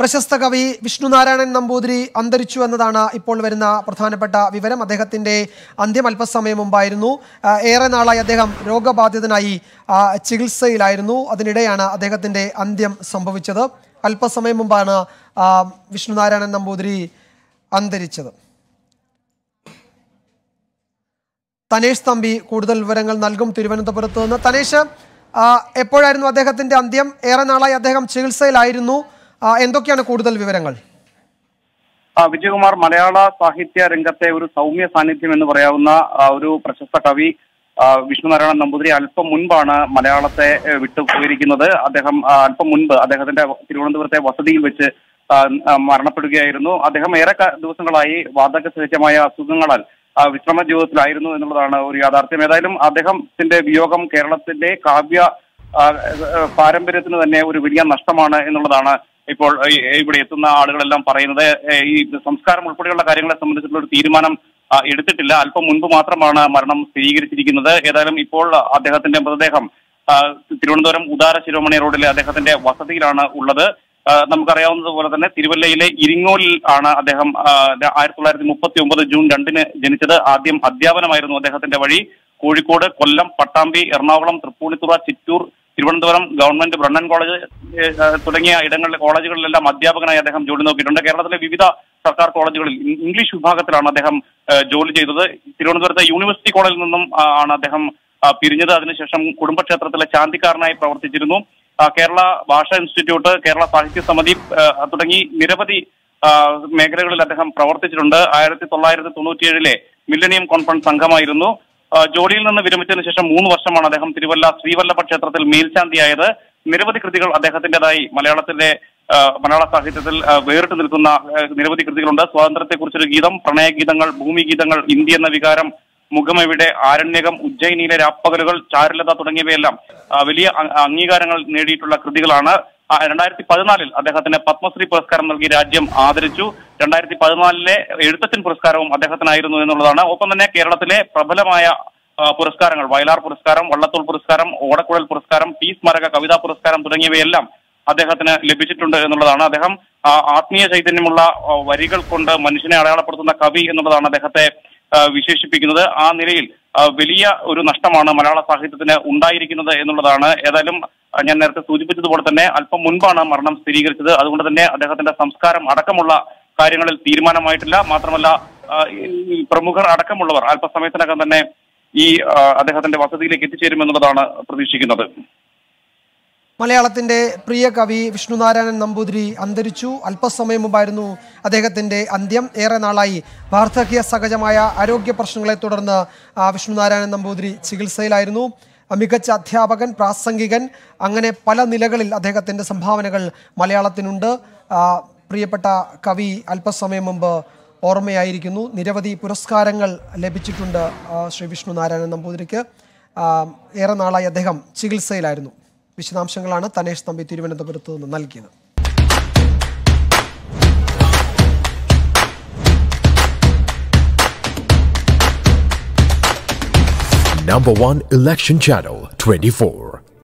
പ്രശസ്ത കവി വിഷ്ണുനാരായണൻ നമ്പൂതിരി അന്തരിച്ചു എന്നതാണ് ഇപ്പോൾ വരുന്ന പ്രധാനപ്പെട്ട വിവരം അദ്ദേഹത്തിൻ്റെ അന്ത്യം അല്പസമയം മുമ്പായിരുന്നു ആ, ഏറെ നാളായി അദ്ദേഹം രോഗബാധിതനായി ആ, ചികിത്സയിലായിരുന്നു അതിനിടെയാണ് അദ്ദേഹത്തിൻ്റെ അന്ത്യം സംഭവിച്ചത് അല്പസമയം മുമ്പാണ് ആ, വിഷ്ണുനാരായണൻ നമ്പൂതിരി അന്തരിച്ചത് തനേഷ് തമ്പി കൂടുതൽ വിവരങ്ങൾ നൽകും തിരുവനന്തപുരത്ത് നിന്ന് തനേഷ് ആ, എപ്പോഴായിരുന്നു അദ്ദേഹത്തിന്റെ അന്ത്യം ഏറെ നാളായി അദ്ദേഹം ചികിത്സയിലായിരുന്നു ആ, എന്തൊക്കെയാണ് കൂടുതൽ വിവരങ്ങൾ ആ, വിജയകുമാർ മലയാള സാഹിത്യ രംഗത്തെ ഒരു സൗമ്യ സാന്നിധ്യം എന്ന് പറയാവുന്ന ആ, ഒരു പ്രശസ്ത കവി ആ, വിഷ്ണുനാരായണൻ നമ്പൂതിരി അല്പം മുൻപാണ് മലയാളത്തെ ഏ, വിട്ടു പോയിരിക്കുന്നത് അദ്ദേഹം ആ, അല്പം മുൻപ് അദ്ദേഹത്തിന്റെ തിരുവനന്തപുരത്തെ വസതിയിൽ വെച്ച് ആ, ആ, മരണപ്പെടുകയായിരുന്നു അദ്ദേഹം ഏറെ ക- ദിവസങ്ങളായി വാർദ്ധക്യ സഹിതമായ അസുഖങ്ങളാൽ ആ, വിശ്രമ ജീവിതത്തിലായിരുന്നു എന്നുള്ളതാണ് ഒരു യാഥാർത്ഥ്യം ഏതായാലും അദ്ദേഹത്തിന്റെ വിയോഗം കേരളത്തിന്റെ കാവ്യ ആ, ആ, പാരമ്പര്യത്തിന് തന്നെ ഒരു വലിയ നഷ്ടമാണ് എന്നുള്ളതാണ് ഇപ്പോൾ ഈ- ഇവിടെ എത്തുന്ന ആളുകളെല്ലാം പറയുന്നത് ഏ, ഈ സംസ്കാരം ഉൾപ്പെടെയുള്ള കാര്യങ്ങളെ സംബന്ധിച്ചിട്ടുള്ള ഒരു തീരുമാനം ആ, എടുത്തിട്ടില്ല അല്പം മുൻപ് മാത്രമാണ് മരണം സ്ഥിരീകരിച്ചിരിക്കുന്നത് ഏതായാലും ഇപ്പോൾ അദ്ദേഹത്തിന്റെ മൃതദേഹം ആ, തിരുവനന്തപുരം ഉദാര ശിരോമണി റോഡിലെ അദ്ദേഹത്തിന്റെ വസതിയിലാണ് ഉള്ളത് ആ, നമുക്കറിയാവുന്നതുപോലെ തന്നെ തിരുവല്ലയിലെ ഇരിങ്ങോലിൽ ആണ് അദ്ദേഹം ആ, ആയിരത്തി തൊള്ളായിരത്തി മുപ്പത്തി ഒമ്പത് ജൂൺ രണ്ടിന് ജനിച്ചത് ആദ്യം അധ്യാപനമായിരുന്നു അദ്ദേഹത്തിന്റെ വഴി Kozhikode Kollam Pattambi Ernakulam Thrippunithura Chittur Thiruvananthapuram government Brennen college ഏ, ആ, തുടങ്ങിയ ഇടങ്ങളിലെ കോളേജുകളിലെല്ലാം അധ്യാപകനായി അദ്ദേഹം ജോലി നോക്കിയിട്ടുണ്ട് കേരളത്തിലെ വിവിധ സർക്കാർ കോളേജുകളിൽ ഇ- ഇംഗ്ലീഷ് വിഭാഗത്തിലാണ് അദ്ദേഹം ഏ, ജോലി ചെയ്തത് തിരുവനന്തപുരത്തെ യൂണിവേഴ്സിറ്റി കോളേജിൽ നിന്നും ആ, ആണ് അദ്ദേഹം ആ, പിരിഞ്ഞത് അതിനുശേഷം കുടുംബക്ഷേത്രത്തിലെ ശാന്തിക്കാരനായി പ്രവർത്തിച്ചിരുന്നു ആ, കേരള ഭാഷാ ഇൻസ്റ്റിറ്റ്യൂട്ട് കേരള സാഹിത്യ സമിതി ആ, തുടങ്ങി നിരവധി ആ, മേഖലകളിൽ അദ്ദേഹം പ്രവർത്തിച്ചിട്ടുണ്ട് ആയിരത്തി തൊള്ളായിരത്തി തൊണ്ണൂറ്റിയേഴിലെ മില്ലനിയം കോൺഫറൻസ് അംഗമായിരുന്നു ആ, ജോലിയിൽ നിന്ന് വിരമിച്ചതിന് ശേഷം മൂന്ന് വർഷമാണ് അദ്ദേഹം തിരുവല്ല ശ്രീവല്ലഭ ക്ഷേത്രത്തിൽ മേൽശാന്തിയായത് നിരവധി കൃതികൾ അദ്ദേഹത്തിന്റേതായി മലയാളത്തിന്റെ ആ, മലയാള സാഹിത്യത്തിൽ ആ, വേറിട്ട് നിൽക്കുന്ന ആ, നിരവധി കൃതികളുണ്ട് സ്വാതന്ത്ര്യത്തെക്കുറിച്ചൊരു ഗീതം പ്രണയഗീതങ്ങൾ ഭൂമിഗീതങ്ങൾ ഇന്ത്യ എന്ന വികാരം മുഖമെവിടെ ആരണ്യകം ഉജ്ജയിനിയിലെ രാപ്പകലുകൾ ചാരുലത തുടങ്ങിയവയെല്ലാം ആ, വലിയ അ- അംഗീകാരങ്ങൾ നേടിയിട്ടുള്ള കൃതികളാണ് ആ, രണ്ടായിരത്തി പതിനാലിൽ അദ്ദേഹത്തിന് പത്മശ്രീ പുരസ്കാരം നൽകി രാജ്യം ആദരിച്ചു രണ്ടായിരത്തി പതിനാലിലെ എഴുത്തച്ഛൻ പുരസ്കാരവും അദ്ദേഹത്തിനായിരുന്നു എന്നുള്ളതാണ് ഒപ്പം തന്നെ കേരളത്തിലെ പ്രബലമായ ആ, പുരസ്കാരങ്ങൾ വയലാർ പുരസ്കാരം വള്ളത്തോൾ പുരസ്കാരം ഓടക്കുഴൽ പുരസ്കാരം ടി സ്മാരക കവിതാ പുരസ്കാരം തുടങ്ങിയവയെല്ലാം അദ്ദേഹത്തിന് ലഭിച്ചിട്ടുണ്ട് എന്നുള്ളതാണ് അദ്ദേഹം ആ, ആത്മീയ ചൈതന്യമുള്ള ആ, വരികൾ കൊണ്ട് മനുഷ്യനെ അടയാളപ്പെടുത്തുന്ന കവി എന്നുള്ളതാണ് അദ്ദേഹത്തെ ആ, വിശേഷിപ്പിക്കുന്നത് ആ നിലയിൽ ആ, വലിയ ഒരു നഷ്ടമാണ് മലയാള സാഹിത്യത്തിന് ഉണ്ടായിരിക്കുന്നത് എന്നുള്ളതാണ് ഏതായാലും ആ, ഞാൻ നേരത്തെ സൂചിപ്പിച്ചതുപോലെ തന്നെ അല്പം മുൻപാണ് മരണം സ്ഥിരീകരിച്ചത് അതുകൊണ്ട് തന്നെ അദ്ദേഹത്തിന്റെ സംസ്കാരം അടക്കമുള്ള കാര്യങ്ങളിൽ തീരുമാനമായിട്ടില്ല മാത്രമല്ല ആ, ഈ പ്രമുഖർ അടക്കമുള്ളവർ അല്പസമയത്തിനകം തന്നെ ഈ ആ, അദ്ദേഹത്തിന്റെ വസതിയിലേക്ക് എത്തിച്ചേരുമെന്നുള്ളതാണ് പ്രതീക്ഷിക്കുന്നത് മലയാളത്തിന്റെ പ്രിയ കവി വിഷ്ണുനാരായണൻ നമ്പൂതിരി അന്തരിച്ചു അല്പസമയം മുമ്പായിരുന്നു അദ്ദേഹത്തിന്റെ അന്ത്യം ഏറെ നാളായി വാർദ്ധക്യ സഹജമായ ആരോഗ്യ പ്രശ്നങ്ങളെ തുടർന്ന് ആ, വിഷ്ണുനാരായണൻ നമ്പൂതിരി ചികിത്സയിലായിരുന്നു മികച്ച അധ്യാപകൻ പ്രാസംഗികൻ അങ്ങനെ പല നിലകളിൽ അദ്ദേഹത്തിന്റെ സംഭാവനകൾ മലയാളത്തിനുണ്ട് ആ, പ്രിയപ്പെട്ട കവി അല്പസമയം മുമ്പ് ഓർമ്മയായിരിക്കുന്നു നിരവധി പുരസ്കാരങ്ങൾ ലഭിച്ചിട്ടുണ്ട് ആ, ശ്രീ വിഷ്ണുനാരായണൻ നമ്പൂതിരിക്ക് ആ, ഏറെ നാളായി അദ്ദേഹം ചികിത്സയിലായിരുന്നു വിശദാംശങ്ങളാണ് തനേഷ് തമ്പി തിരുവനന്തപുരത്ത് നിന്ന് നൽകിയത് Number one election channel 24.